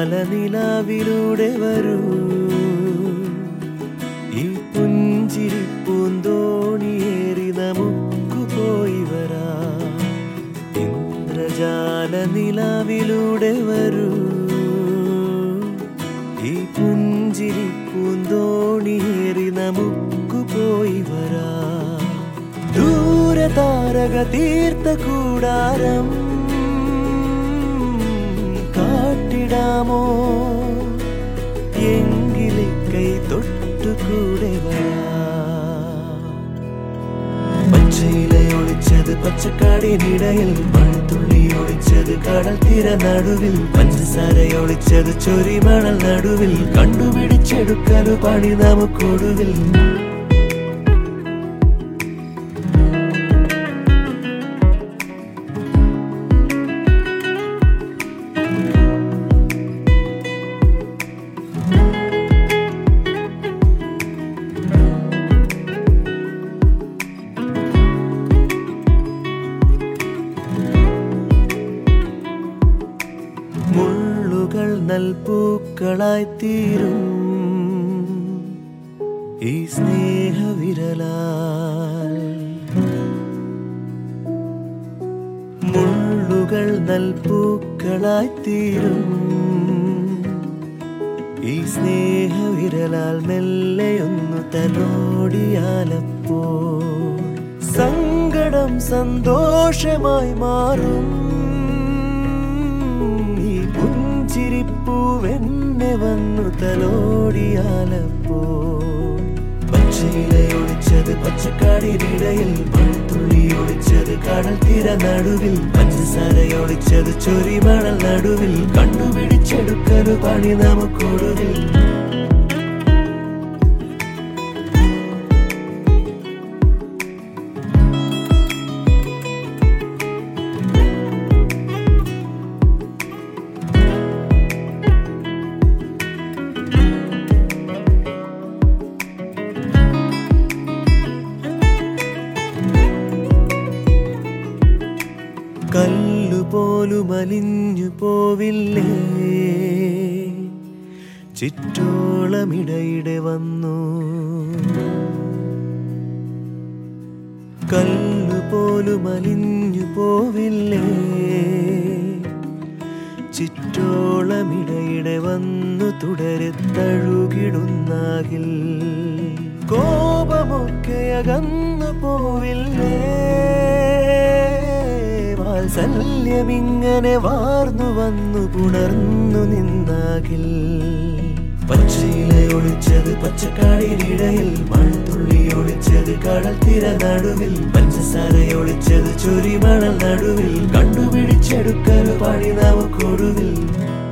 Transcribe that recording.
ഇന്ദ്രജാല നിലാവിലൂടെ വരൂ ഈ പുഞ്ചിരി പൂന്തോണിയേറി നമുക്കു പോയി വരാ ഇന്ദ്രജാല നിലാവിലൂടെ വരൂ ഈ പുഞ്ചിരി പൂന്തോണിയേറി നമുക്കു പോയി വരാ ദൂരെ താരക തീർത്ത കൂടാരം കാട്ടിടാമോ എങ്കിലെ കൈ തൊട്ടുകൂടെ വരാ പച്ചയിലെ ഒളിച്ചത് പച്ചക്കാടിനിടയിൽ മഴത്തുള്ളി ഒളിച്ചത് കടൽ തീര നടുവിൽ പഞ്ചസാര ഒളിച്ചത് ചൊരിമണൽ നടുവിൽ കണ്ടുപിടിച്ചെടുക്കലു പണി നമുക്കൊടുവിൽ മുള്ളുകൾ നൽപൂക്കളായി തീരും ഈ സ്നേഹവിരലാൽ മുള്ളുകൾ നൽപൂക്കളായി തീരും ഈ സ്നേഹവിരലാൽ മെല്ലെയൊന്നു തലോടിയാലപ്പോ സങ്കടം സന്തോഷമായി മാറും ഈ പുഞ്ചിരിപ്പൂവെന്നെ വന്നു തലോടിയാലപ്പോ പച്ചയിലെ ഒളിച്ചത് പച്ചക്കാടിനിടയിൽ മഴത്തുള്ളി ഒളിച്ചത് കടൽ തീര നടുവിൽ പഞ്ചസാര ഒളിച്ചത് ചൊരിമണൽ നടുവിൽ കണ്ടുപിടിച്ചെടുക്കലു പണി നമുക്കൊടുവിൽ കല്ലുപോലും അലിഞ്ഞു പോവില്ലേ ചുറ്റോളമിടയിടെ വന്നു കല്ലുപോലും അലിഞ്ഞു പോവില്ലേ ചുറ്റോളമിടയിടെ വന്നു തുടരെ തഴുകിടുന്നാകിൽ കോപമൊക്കെ അകന്നു പോവില്ലേ വാത്സല്യമിങ്ങനെ വാർന്നു വന്നു പുണർന്നു നിന്നാകിൽ പച്ചയിലെ ഒളിച്ചത് പച്ചക്കാടിനിടയിൽ മൺതുള്ളി ഒളിച്ചത് കടൽ തീര നടുവിൽ പഞ്ചസാര ഒളിച്ചത് ചൊരിമണൽ നടുവിൽ കണ്ടുപിടിച്ചെടുക്കൽ പണി നമുക്കൊടുവിൽ